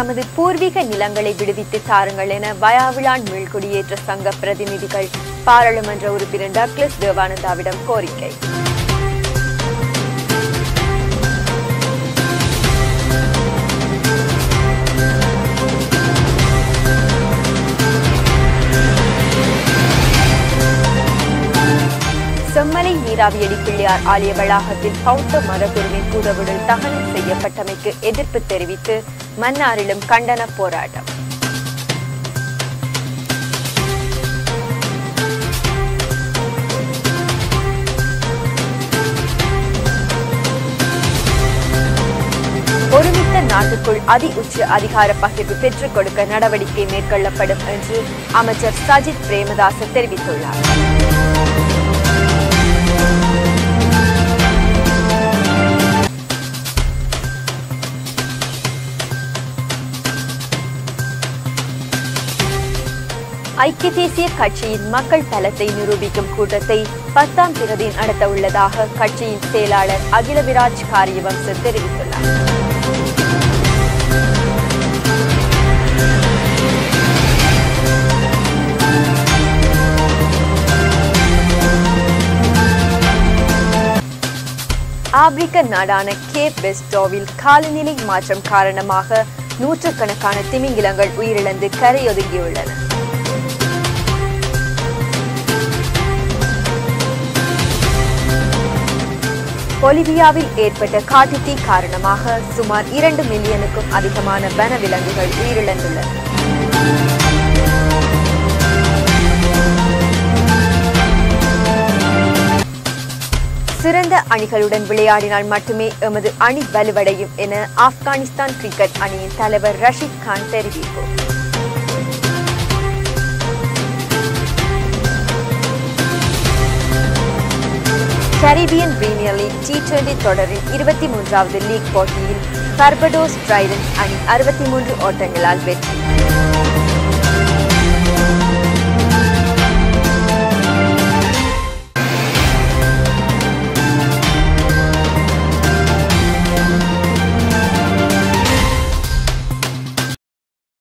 தமது பூர்வீக நிலங்களை விடுவித்து தாருங்கள் என வயாவிளான் மீள்குடியேற்ற சங்க பிரதிநிதிகள் பாராளுமன்ற உறுப்பினர் டக்ளஸ் தேவானந்தாவிடம் கோரிக்கை செம்மலை நீராவியடி பிள்ளையார் ஆலய வளாகத்தில் பௌத்த மதகுருவின் கூதவுடல் தகனம் செய்யப்பட்டமைக்கு எதிர்ப்பு தெரிவித்து மன்னாரிலும் கண்டன போராட்டம் ஒருமித்த நாட்டுக்குள் அதி உச்ச அதிகார பகிர்வு பெற்றுக் கொடுக்க நடவடிக்கை மேற்கொள்ளப்படும் என்று அமைச்சர் சஜித் பிரேமதாச தெரிவித்துள்ளார் ஐக்கிய தேசிய கட்சியின் மக்கள் பலத்தை நிரூபிக்கும் கூட்டத்தை பத்தாம் தேதி நடத்த உள்ளதாக கட்சியின் செயலாளர் அகிலவிராஜ் காரியவம்ச தெரிவித்துள்ளார் ஆப்பிரிக்க நாடான கேப் வெஸ்டோவில் காலநிலை மாற்றம் காரணமாக நூற்றுக்கணக்கான திமிங்கிலங்கள் உயிரிழந்து கரையொதுங்கியுள்ளன பொலிவியாவில் ஏற்பட்ட காட்டுத்தீ காரணமாக சுமார் இரண்டு மில்லியனுக்கும் அதிகமான வனவிலங்குகள் உயிரிழந்துள்ளன சிறந்த அணிகளுடன் விளையாடினால் மட்டுமே எமது அணி வலுவடையும் என ஆப்கானிஸ்தான் கிரிக்கெட் அணியின் தலைவர் ரஷீத் கான் தெரிவிப்பு Caribbean Premier League T twenty தொடரின் இருபத்தி மூன்றாவது லீக் போட்டியில் பர்படோஸ் ட்ரைடன்ஸ் அணி அறுபத்தி மூன்று ஓட்டங்களால் வெற்றி